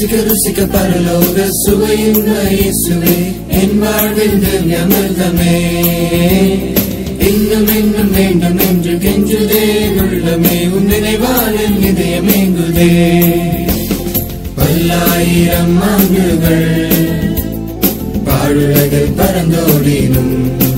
ருசிக்க ருசிக்க பரலோக சுவையுள்ள இயேசுவே என் வாழ்வில் திவ்யமிர்தமே இன்னும் இன்னும் வேண்டும் என்று கெஞ்சுதே உள்ளமே உன் நினைவால் என் இதயம் ஏங்குதே பல்லாயிரம் ஆண்டுகள் பாழுலகில் பறந்தோடினும்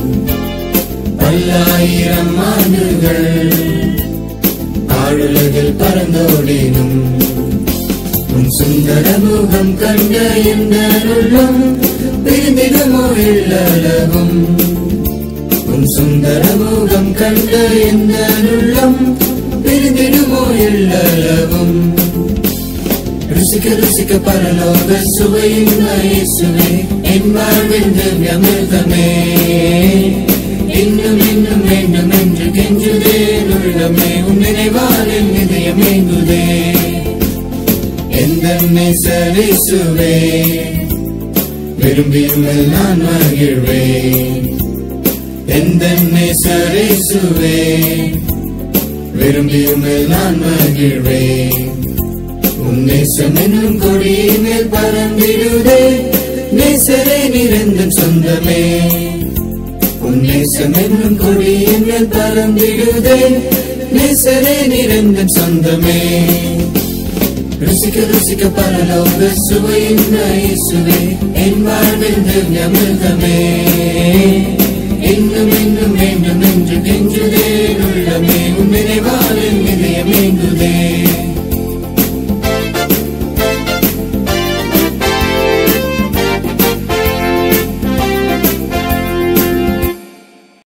பல்லாயிரம் ஆண்டுகள் பாழுலகில் பறந்தோடினும் உன் சுந்தர முகம் கண்ட இந்த உள்ளம் பிரிந்திடுமோ இல்லளவும் உன் சுந்தர முகம் கண்ட இந்த உள்ளம் பிரிந்திடுமோ இல்லளவும் ருசிக்க ருசிக்க பரலோக சுவையின் இயேசுவே என் வாழ்வில் திவ்யமிர்தமே இன்னும் இன்னும் வேண்டும் என்று கெஞ்சுதே உள்ளமே உன் நினைவால் என் இதயம் ஏங்குதே எந்த நேசரேசுவே விரும்பியும் நான் மகிழ்வேன் எந்த நேசரேசுவே விரும்பியும் நான் மகிழ்வேன் உன் நேசம் என்னும் கொடியின் மேல் பறந்திடுதே நேசரே நிரந்தன் சொந்தமே உன் நேசம் என்னும் கொடியின் மேல் பறந்திடுதே நேசரே நிரந்தன் சொந்தமே ருசிக்க ருசிக்க பரலோக சுவையின் இயேசுவே என் வாழ்வில் திவ்யமிர்தமே இன்னும் இன்னும் வேண்டும் என்று கெஞ்சுதே உள்ளமே உன் நினைவால் என் இதயம் ஏங்குதே